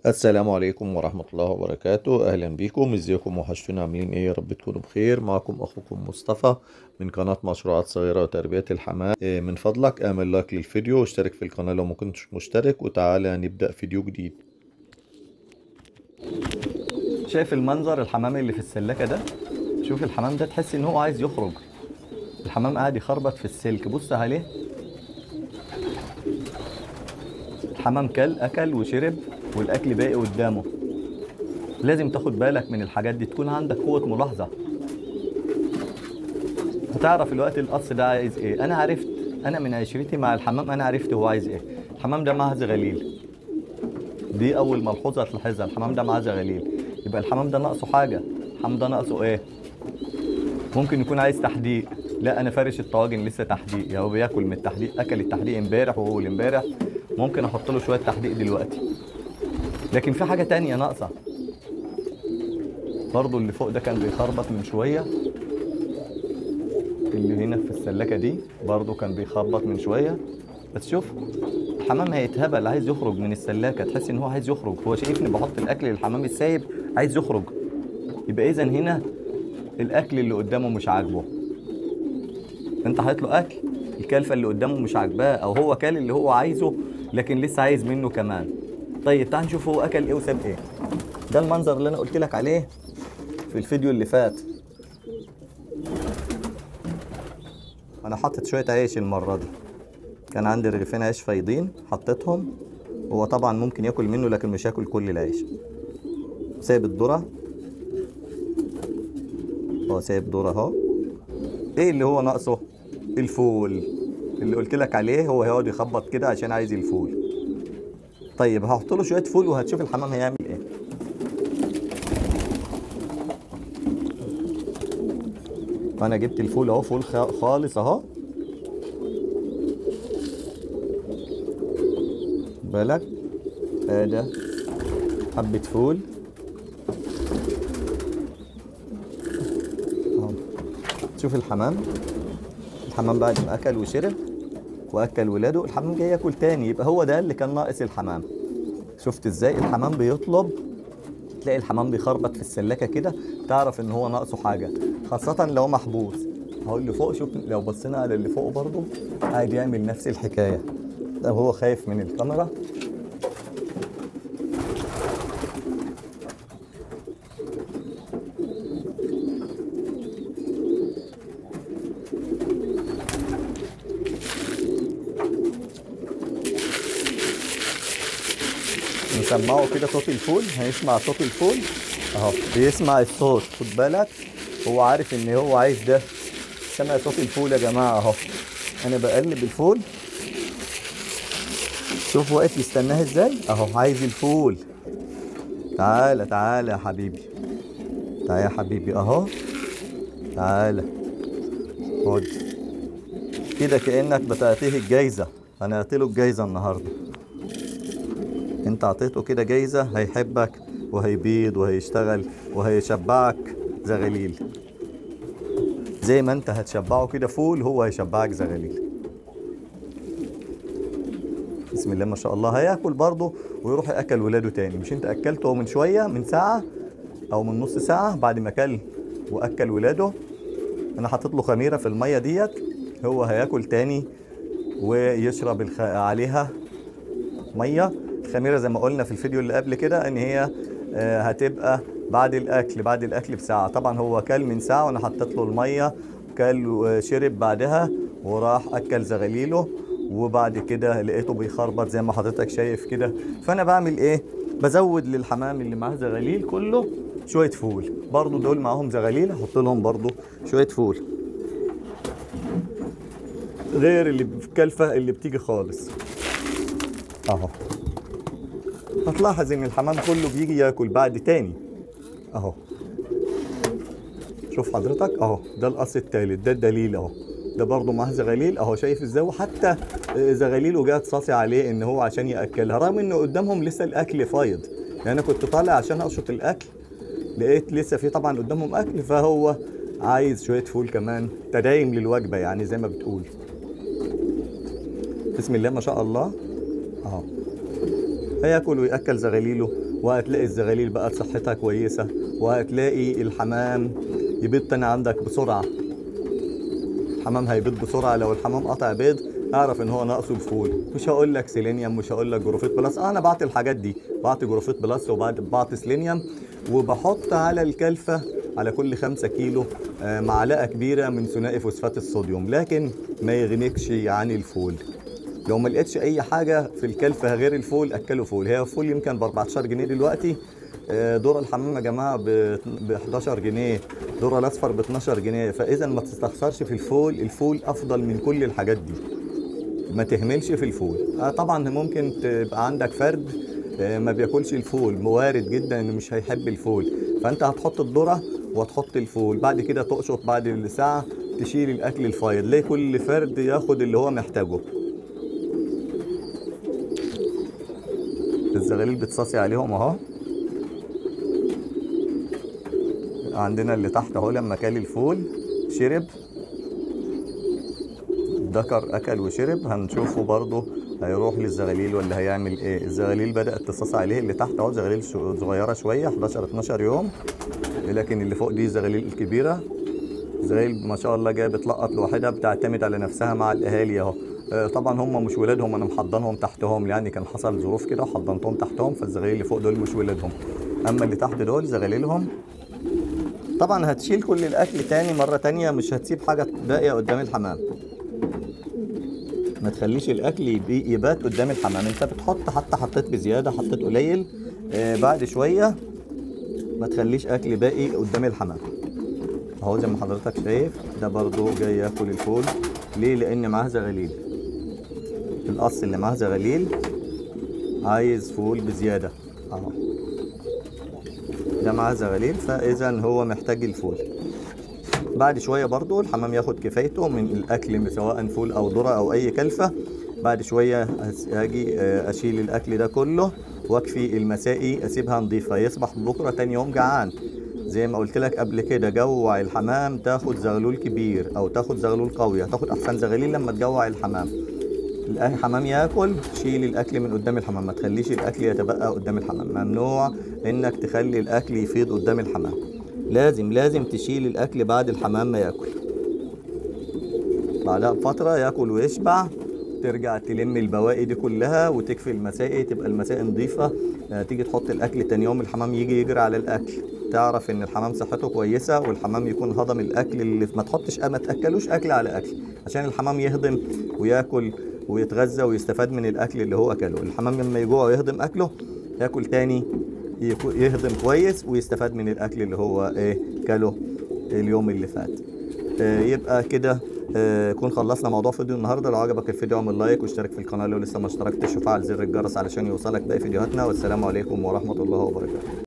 السلام عليكم ورحمة الله وبركاته أهلا بيكم ازيكم وحشتونا عاملين ايه يا رب تكونوا بخير معكم أخوكم مصطفى من قناة مشروعات صغيرة وتربية الحمام إيه من فضلك اعمل لايك للفيديو واشترك في القناة لو ما كنتش مشترك وتعالى نبدأ فيديو جديد شايف المنظر الحمام اللي في السلاكة ده شوف الحمام ده تحس ان هو عايز يخرج الحمام قاعد يخربط في السلك بص عليه الحمام كل اكل وشرب والاكل باقي قدامه لازم تاخد بالك من الحاجات دي تكون عندك قوة ملاحظة هتعرف الوقت القص ده عايز ايه انا عرفت انا من عشرتي مع الحمام انا عرفت هو عايز ايه الحمام ده معاه زغاليل دي اول ملحوظه تلاحظها الحمام ده معاه زغاليل يبقى الحمام ده ناقصه حاجه الحمام ده ناقصه ايه ممكن يكون عايز تحديق لا انا فارش الطواجن لسه تحديق يا هو بياكل من التحديق اكل التحديق امبارح وهو امبارح ممكن احط له شويه تحديق دلوقتي لكن في حاجه تانية ناقصه برضو اللي فوق ده كان بيخربط من شويه اللي هنا في السلاكه دي برضو كان بيخبط من شويه بس شوف الحمام هيتهبل عايز يخرج من السلاكه تحس ان هو عايز يخرج هو شايفني بحط الاكل للحمام السايب عايز يخرج يبقى اذا هنا الاكل اللي قدامه مش عاجبه انت حاطط له اكل الكلفه اللي قدامه مش عاجباه او هو كل اللي هو عايزه لكن لسه عايز منه كمان طيب تعال نشوف هو اكل ايه وساب ايه ده المنظر اللي انا قلت لك عليه في الفيديو اللي فات انا حاطط شويه عيش المره دي كان عندي رغيفين عيش فايضين حطيتهم هو طبعا ممكن ياكل منه لكن مش هياكل كل العيش سايب الذره هو سايب ذره اهو ايه اللي هو ناقصه الفول اللي قلت لك عليه هو هيقعد يخبط كده عشان عايز الفول طيب هحط له شويه فول وهتشوف الحمام هيعمل ايه انا جبت الفول اهو فول خ- خالص اهو بالك هذا حبة فول اهو شوف الحمام الحمام بعد ما اكل وشرب واكل ولاده الحمام جاي ياكل تاني يبقى هو ده اللي كان ناقص الحمام شفت ازاي الحمام بيطلب تلاقي الحمام بيخربط في السلاكه كده تعرف ان هو ناقصه حاجه خاصه لو محبوس اهو اللي فوق شوف لو بصينا على اللي فوق برضه قاعد يعمل نفس الحكايه ده هو خايف من الكاميرا نسمعه كده صوت الفول هيسمع صوت الفول اهو بيسمع الصوت خد بالك هو عارف ان هو عايز ده سمع صوت الفول يا جماعه اهو انا بقلب الفول شوف واقف يستناه ازاي اهو عايز الفول تعالى تعالى يا حبيبي تعالى يا حبيبي اهو تعالى خد كده كانك بتعطيه الجايزه انا اعطيله الجايزه النهارده انت اعطيته كده جايزة هيحبك وهيبيض وهيشتغل وهيشبعك زغليل زي ما انت هتشبعه كده فول هو هيشبعك زغليل بسم الله ما شاء الله هياكل برضه ويروح ياكل ولاده تاني مش انت اكلته من شويه من ساعه او من نص ساعه بعد ما كل واكل ولاده انا حاطط له خميره في الميه ديت هو هياكل تاني ويشرب الخ... عليها ميه الخميره زي ما قلنا في الفيديو اللي قبل كده ان هي آه، هتبقى بعد الاكل بعد الاكل بساعه طبعا هو كل من ساعه وانا حطيت له الميه كل وشرب بعدها وراح اكل زغاليله وبعد كده لقيته بيخربط زي ما حضرتك شايف كده فانا بعمل ايه بزود للحمام اللي معاه زغاليل كله شويه فول برضو دول معاهم زغاليل احط لهم برضو شويه فول غير اللي في الكلفه اللي بتيجي خالص اهو هتلاحظ ان الحمام كله بيجي ياكل بعد تاني اهو شوف حضرتك اهو ده القص التالت ده الدليل اهو ده برضه معاه زغاليل اهو شايف ازاي وحتى آه، زغاليله جات صاصي عليه ان هو عشان ياكلها رغم انه قدامهم لسه الاكل فايض يعني انا كنت طالع عشان اشط الاكل لقيت لسه في طبعا قدامهم اكل فهو عايز شويه فول كمان تدايم للوجبه يعني زي ما بتقول بسم الله ما شاء الله اهو هياكل وياكل زغاليله وهتلاقي الزغاليل بقى صحتها كويسه وهتلاقي الحمام يبيض تاني عندك بسرعه الحمام هيبيض بسرعه لو الحمام قطع بيض اعرف ان هو ناقصه الفول مش هقول لك سيلينيوم مش هقول لك جروفيت بلس آه انا بعت الحاجات دي بعت جروفيت بلس وبعت بعت سيلينيوم وبحط على الكلفه على كل 5 كيلو آه، معلقه كبيره من ثنائي فوسفات الصوديوم لكن ما يغنيكش عن الفول لو ما لقيتش اي حاجه في الكلفه غير الفول اكله فول هي فول يمكن ب 14 جنيه دلوقتي آه، ذره الحمام يا جماعه ب 11 جنيه ذره الاصفر ب 12 جنيه فاذا ما تستخسرش في الفول الفول افضل من كل الحاجات دي ما تهملش في الفول آه طبعا ممكن تبقى عندك فرد آه، ما بياكلش الفول وارد جدا انه مش هيحب الفول فانت هتحط الذره وهتحط الفول بعد كده تقشط بعد الساعه تشيل الاكل الفايض ليه كل فرد ياخد اللي هو محتاجه الزغاليل بتصاصي عليهم اهو عندنا اللي تحت اهو لما كل الفول شرب ذكر اكل وشرب هنشوفه برضه هيروح للزغاليل ولا هيعمل ايه الزغاليل بدات تصاص عليه اللي تحت اهو زغاليل شو- صغيره شويه 11 12 يوم لكن اللي فوق دي زغاليل الكبيره زغاليل ما شاء الله جايه بتلقط لوحدها بتعتمد على نفسها مع الاهالي اهو آه، طبعا هم مش ولادهم انا محضنهم تحتهم يعني كان حصل ظروف كده وحضنتهم تحتهم فالزغاليل اللي فوق دول مش ولادهم اما اللي تحت دول زغاليلهم طبعا هتشيل كل الاكل تاني مره تانية مش هتسيب حاجه باقيه قدام الحمام ما تخليش الاكل يبي- يبات قدام الحمام انت بتحط حتى حطيت بزياده حطيت قليل آه بعد شويه ما تخليش اكل باقي قدام الحمام اهو زي ما حضرتك شايف ده برضو جاي ياكل الفول ليه لان معاه زغاليل القص اللي معاه زغاليل عايز فول بزياده اهو ده معاه زغاليل فاذا هو محتاج الفول بعد شويه برضو الحمام ياخد كفايته من الاكل سواء فول او ذره او اي كلفه بعد شويه هس- هاجي آه، اشيل الاكل ده كله واكفي المسائي اسيبها نظيفه يصبح بكره تاني يوم جعان زي ما قلت لك قبل كده جوع الحمام تاخد زغلول كبير او تاخد زغلول قوي هتاخد احسن زغاليل لما تجوع الحمام الحمام ياكل شيل الاكل من قدام الحمام ما تخليش الاكل يتبقى قدام الحمام ممنوع انك تخلي الاكل يفيض قدام الحمام لازم لازم تشيل الاكل بعد الحمام ما ياكل بعدها بفتره ياكل ويشبع ترجع تلم البواقي دي كلها وتكفي المسائي تبقى المسائي نظيفه آه، تيجي تحط الاكل تاني يوم الحمام يجي يجري على الاكل تعرف ان الحمام صحته كويسه والحمام يكون هضم الاكل اللي ما تحطش ما تاكلوش اكل على اكل عشان الحمام يهضم وياكل ويتغذى ويستفاد من الاكل اللي هو اكله الحمام لما يجوع ويهضم اكله ياكل تاني يكو- يهضم كويس ويستفاد من الاكل اللي هو ايه كله اليوم اللي فات آه، يبقى كده آه، كون خلصنا موضوع فيديو النهارده لو عجبك الفيديو اعمل لايك واشترك في القناه لو لسه ما اشتركتش وفعل زر الجرس علشان يوصلك باقي فيديوهاتنا والسلام عليكم ورحمه الله وبركاته